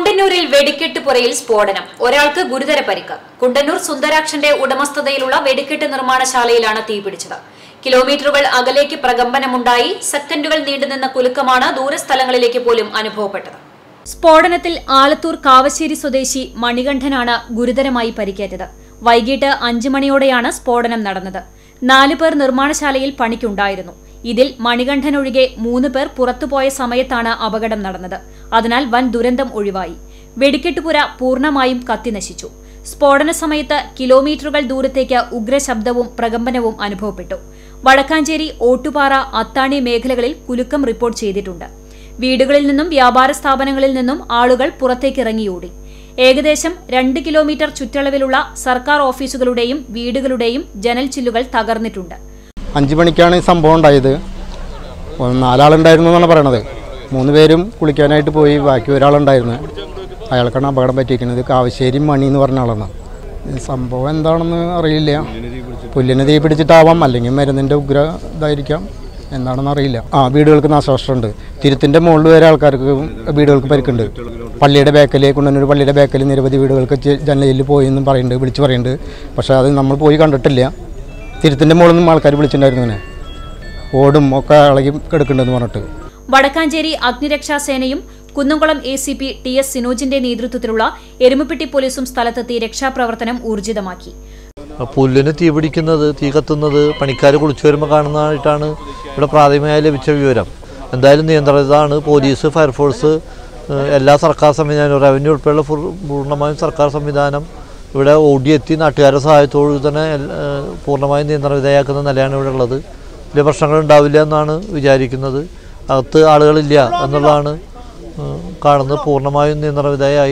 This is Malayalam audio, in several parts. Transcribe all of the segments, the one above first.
കുണ്ടന്നൂരിൽ വെടിക്കെട്ട് പുരയിൽ സ്ഫോടനം ഒരാൾക്ക് ഗുരുതര പരിക്ക് കുണ്ടന്നൂർ സുന്ദരാക്ഷന്റെ ഉടമസ്ഥതയിലുള്ള വെടിക്കെട്ട് നിർമ്മാണശാലയിലാണ് തീപിടിച്ചത് കിലോമീറ്ററുകൾ അകലേക്ക് പ്രകമ്പനമുണ്ടായി സെക്കൻഡുകൾ നീണ്ടുനിന്ന കുലുക്കമാണ് ദൂരസ്ഥലങ്ങളിലേക്ക് പോലും അനുഭവപ്പെട്ടത് സ്ഫോടനത്തിൽ ആലത്തൂർ കാവശ്ശേരി സ്വദേശി മണികണ്ഠനാണ് ഗുരുതരമായി പരിക്കേറ്റത് വൈകിട്ട് അഞ്ചു മണിയോടെയാണ് സ്ഫോടനം നടന്നത് നാലു പേർ നിർമ്മാണശാലയിൽ പണിക്കുണ്ടായിരുന്നു ഇതിൽ മണികണ്ഠൻ ഒഴികെ മൂന്ന് പേർ പുറത്തുപോയ സമയത്താണ് അപകടം നടന്നത് അതിനാൽ വൻ ദുരന്തം ഒഴിവായി വെടിക്കെട്ടുപുര പൂർണ്ണമായും കത്തിനശിച്ചു സ്ഫോടന സമയത്ത് കിലോമീറ്ററുകൾ ദൂരത്തേക്ക് ഉഗ്രശബ്ദവും പ്രകമ്പനവും അനുഭവപ്പെട്ടു വടക്കാഞ്ചേരി ഓട്ടുപാറ അത്താണി മേഖലകളിൽ കുലുക്കം റിപ്പോർട്ട് ചെയ്തിട്ടുണ്ട് വീടുകളിൽ നിന്നും വ്യാപാര സ്ഥാപനങ്ങളിൽ നിന്നും ആളുകൾ പുറത്തേക്കിറങ്ങിയോടി ഏകദേശം രണ്ട് കിലോമീറ്റർ ചുറ്റളവിലുള്ള സർക്കാർ ഓഫീസുകളുടെയും വീടുകളുടെയും ജനൽ ചില്ലുകൾ തകർന്നിട്ടുണ്ട് അഞ്ച് മണിക്കാണ് ഈ സംഭവം ഉണ്ടായത് ഒന്ന് നാലാളുണ്ടായിരുന്നു എന്നാണ് പറയണത് മൂന്ന് പേരും കുളിക്കാനായിട്ട് പോയി ബാക്കി ഒരാളുണ്ടായിരുന്നു അയാൾക്കാണ് അപകടം പറ്റിയിരിക്കുന്നത് കാവശ്ശേരി മണി എന്ന് പറഞ്ഞ ആളാണ് ഈ സംഭവം എന്താണെന്ന് അറിയില്ല പുല്ലിന് തീ പിടിച്ചിട്ടാവാം അല്ലെങ്കിൽ മരുന്നിൻ്റെ ഉഗ്ര ഇതായിരിക്കാം എന്താണെന്ന് അറിയില്ല ആ വീടുകൾക്ക് നാശനഷ്ടമുണ്ട് തിരുത്തിൻ്റെ മുകളിൽ വരെ ആൾക്കാർക്ക് വീടുകൾക്ക് പരിക്കുണ്ട് പള്ളിയുടെ ബേക്കൽ കുണ്ടന്നൂർ പള്ളിയുടെ ബേക്കൽ നിരവധി വീടുകൾക്ക് ജ- ജനലിൽ പോയി എന്നും പറയുന്നുണ്ട് വിളിച്ച് പറയുന്നുണ്ട് പക്ഷേ അത് നമ്മൾ പോയി കണ്ടിട്ടില്ല തിരുത്തിൻ്റെ മുകളിൽ നിന്നും ആൾക്കാർ വിളിച്ചിട്ടുണ്ടായിരുന്നു ഇങ്ങനെ ഓടും ഒക്കെ ഇളകി കിടക്കുന്നുണ്ടെന്ന് പറഞ്ഞിട്ട് വടക്കാഞ്ചേരി അഗ്നിരക്ഷാസേനയും Kunnamkulam A C P T S സിനോജിന്റെ നേതൃത്വത്തിലുള്ള എരുമപ്പെട്ടി പോലീസും സ്ഥലത്തെത്തി രക്ഷാപ്രവർത്തനം ഊർജിതമാക്കി പുല്ലിന് തീ പിടിക്കുന്നത് തീ കത്തുന്നത് പണിക്കാർ കുളിച്ചു വരുമ്പോൾ കാണുന്നതായിട്ടാണ് ഇവിടെ പ്രാഥമികമായി ലഭിച്ച വിവരം എന്തായാലും നിയന്ത്രിതമാണ് പോലീസ് ഫയർഫോഴ്സ് ഏഹ് എല്ലാ സർക്കാർ സംവിധാനവും റവന്യൂ ഉൾപ്പെടെയുള്ള ഫുൾ- പൂർണ്ണമായും സർക്കാർ സംവിധാനം ഇവിടെ ഓടിയെത്തി നാട്ടുകാരുടെ സഹായത്തോടു തന്നെ എൽ- ഏഹ് പൂർണ്ണമായും നിയന്ത്രണ വിധേയമാക്കുന്ന നിലയാണ് ഇവിടെ ഉള്ളത് വലിയ പ്രശ്നങ്ങൾ ഉണ്ടാവില്ല എന്നാണ് വിചാരിക്കുന്നത് അകത്ത് ആളുകളില്ല എന്നുള്ളതാണ് ഏഹ് കാണുന്നത് പൂർണ്ണമായും നിയന്ത്രണ വിധേയമായി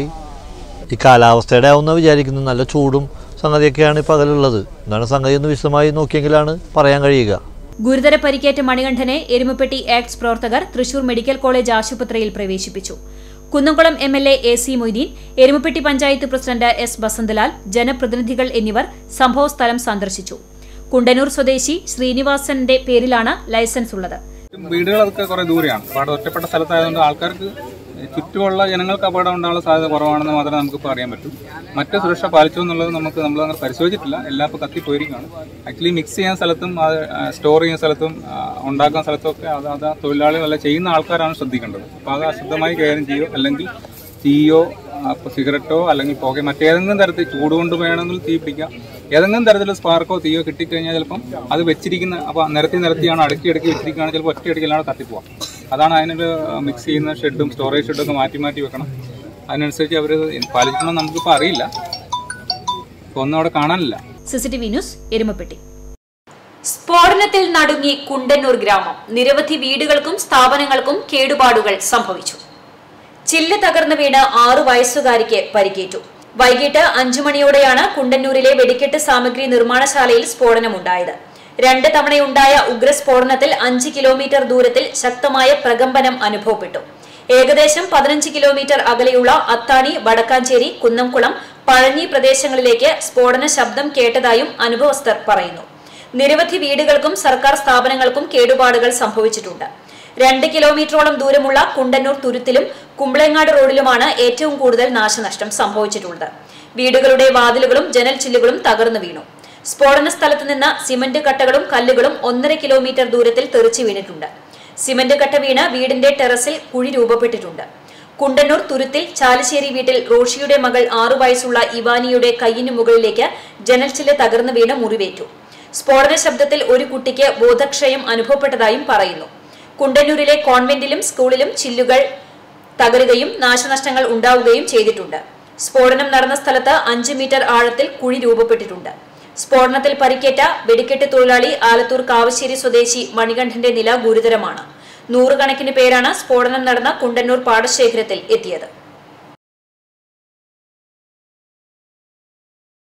ഈ കാലാവസ്ഥയുടെ ആവുന്ന വിചാരിക്കുന്നു നല്ല ചൂടും സംഗതിയൊക്കെയാണ് ഈ പകലുള്ളത് എന്താണ് സംഗതി എന്ന് വിശദമായി നോക്കിയെങ്കിലാണ് പറയാൻ കഴിയുക ഗുരുതര പരിക്കേറ്റ മണികണ്ഠനെ എരുമപ്പെട്ടി ആക്ട്സ് പ്രവർത്തകർ തൃശൂർ മെഡിക്കൽ കോളേജ് ആശുപത്രിയിൽ പ്രവേശിപ്പിച്ചു Kunnamkulam M L A A C Moideen Erumapetty panchayat president S Basanthalal ജനപ്രതിനിധികൾ എന്നിവർ സംഭവസ്ഥലം സന്ദർശിച്ചു കുണ്ടന്നൂർ സ്വദേശി ശ്രീനിവാസന്റെ പേരിലാണ് ലൈസൻസ് ഉള്ളത് വീടുകളൊക്കെ കുറെ ദൂരെയാണ് അപ്പോൾ അവിടെ ഒറ്റപ്പെട്ട സ്ഥലത്തായതുകൊണ്ട് ആൾക്കാർക്ക് ചുറ്റുമുള്ള ജനങ്ങൾക്ക് അപകടം ഉണ്ടാകാനുള്ള സാധ്യത കുറവാണെന്ന് മാത്രമേ നമുക്കിപ്പോൾ അറിയാൻ പറ്റൂ മറ്റ് സുരക്ഷ പാലിച്ചു എന്നുള്ളത് നമുക്ക് നമ്മൾ അങ്ങനെ പരിശോധിച്ചിട്ടില്ല എല്ലാം ഇപ്പോൾ കത്തിപ്പോയിരിക്കുകയാണ് ആക്ച്വലി മിക്സ് ചെയ്യാൻ സ്ഥലത്തും അത് സ്റ്റോർ ചെയ്യുന്ന സ്ഥലത്തും ആ, ഉണ്ടാക്കുന്ന സ്ഥലത്തും ഒക്കെ അത് അത് തൊഴിലാളികളല്ല ചെയ്യുന്ന ആൾക്കാരാണ് ശ്രദ്ധിക്കേണ്ടത് അപ്പോൾ അത് അശുദ്ധമായി കൈകാര്യം ചെയ്യുമോ അല്ലെങ്കിൽ തീയോ അപ്പോൾ സിഗരറ്റോ അല്ലെങ്കിൽ പുക മറ്റേതെങ്കിലും തരത്തിൽ ചൂട് കൊണ്ട് വേണമെങ്കിൽ തീ പിടിക്കാം ഏതെങ്കിലും തരത്തിൽ സ്പാർക്കോ തീയോ കിട്ടിക്കഴിഞ്ഞാൽ ചിലപ്പം അത് വെച്ചിരിക്കുന്ന അപ്പോൾ നിരത്തി നിരത്തിയാണ് അടുക്കി അടുക്കി വെച്ചിരിക്കുകയാണ് ചിലപ്പോൾ ഒറ്റ അടിക്കലാണ് കത്തിപ്പോവാം അതാണ് അതിനൊരു മിക്സ് ചെയ്യുന്ന ഷെഡും സ്റ്റോറേജ് ഷെഡും ഒക്കെ മാറ്റി മാറ്റി വെക്കണം അതിനനുസരിച്ച് അവർ പാലിക്കണം നമുക്കിപ്പോൾ അറിയില്ല ഇപ്പോൾ ഒന്നും അവിടെ കാണാനില്ല സിസിടിവി ന്യൂസ് എരുമപ്പെട്ടി സ്ഫോടനത്തിൽ നടുങ്ങി കുണ്ടന്നൂർ ഗ്രാമം നിരവധി വീടുകൾക്കും സ്ഥാപനങ്ങൾക്കും കേടുപാടുകൾ സംഭവിച്ചു ചില്ല് തകർന്നു വീണ് ആറു വയസ്സുകാരിക്ക് പരിക്കേറ്റു വൈകിട്ട് അഞ്ചു മണിയോടെയാണ് കുണ്ടന്നൂരിലെ വെടിക്കെട്ട് സാമഗ്രി നിർമ്മാണശാലയിൽ സ്ഫോടനമുണ്ടായത് രണ്ട് തവണയുണ്ടായ ഉഗ്രസ്ഫോടനത്തിൽ അഞ്ച് കിലോമീറ്റർ ദൂരത്തിൽ ശക്തമായ പ്രകമ്പനം അനുഭവപ്പെട്ടു ഏകദേശം പതിനഞ്ച് കിലോമീറ്റർ അകലെയുള്ള അത്താണി വടക്കാഞ്ചേരി കുന്നംകുളം പഴഞ്ഞി പ്രദേശങ്ങളിലേക്ക് സ്ഫോടന ശബ്ദം കേട്ടതായും അനുഭവസ്ഥർ പറയുന്നു നിരവധി വീടുകൾക്കും സർക്കാർ സ്ഥാപനങ്ങൾക്കും കേടുപാടുകൾ സംഭവിച്ചിട്ടുണ്ട് രണ്ട് കിലോമീറ്ററോളം ദൂരമുള്ള കുണ്ടന്നൂർ തുരുത്തിലും കുമ്പളങ്ങാട് റോഡിലുമാണ് ഏറ്റവും കൂടുതൽ നാശനഷ്ടം സംഭവിച്ചിട്ടുള്ളത് വീടുകളുടെ വാതിലുകളും ജനൽ ചില്ലുകളും തകർന്നു വീണു സ്ഫോടന സ്ഥലത്ത് നിന്ന് സിമന്റ് കട്ടകളും കല്ലുകളും ഒന്നര കിലോമീറ്റർ ദൂരത്തിൽ തെറിച്ചു വീണിട്ടുണ്ട് സിമന്റ് കട്ട വീണ് വീടിന്റെ ടെറസിൽ കുഴി രൂപപ്പെട്ടിട്ടുണ്ട് കുണ്ടന്നൂർ തുരുത്തിൽ ചാലശ്ശേരി വീട്ടിൽ റോഷിയുടെ മകൾ ആറു വയസ്സുള്ള ഇവാനിയുടെ കയ്യിനു മുകളിലേക്ക് ജനൽച്ചില്ല് തകർന്നു വീണ് മുറിവേറ്റു സ്ഫോടന ശബ്ദത്തിൽ ഒരു കുട്ടിക്ക് ബോധക്ഷയം അനുഭവപ്പെട്ടതായും പറയുന്നു കുണ്ടന്നൂരിലെ കോൺവെന്റിലും സ്കൂളിലും ചില്ലുകൾ തകരുകയും നാശനഷ്ടങ്ങൾ ഉണ്ടാവുകയും ചെയ്തിട്ടുണ്ട് സ്ഫോടനം നടന്ന സ്ഥലത്ത് അഞ്ച് മീറ്റർ ആഴത്തിൽ കുഴി രൂപപ്പെട്ടിട്ടുണ്ട് സ്ഫോടനത്തിൽ പരിക്കേറ്റ വെടിക്കെട്ട് തൊഴിലാളി ആലത്തൂർ കാവശ്ശേരി സ്വദേശി മണികണ്ഠന്റെ നില ഗുരുതരമാണ് നൂറുകണക്കിന് പേരാണ് സ്ഫോടനം നടന്ന കുണ്ടന്നൂർ പാടശേഖരത്തിൽ എത്തിയത്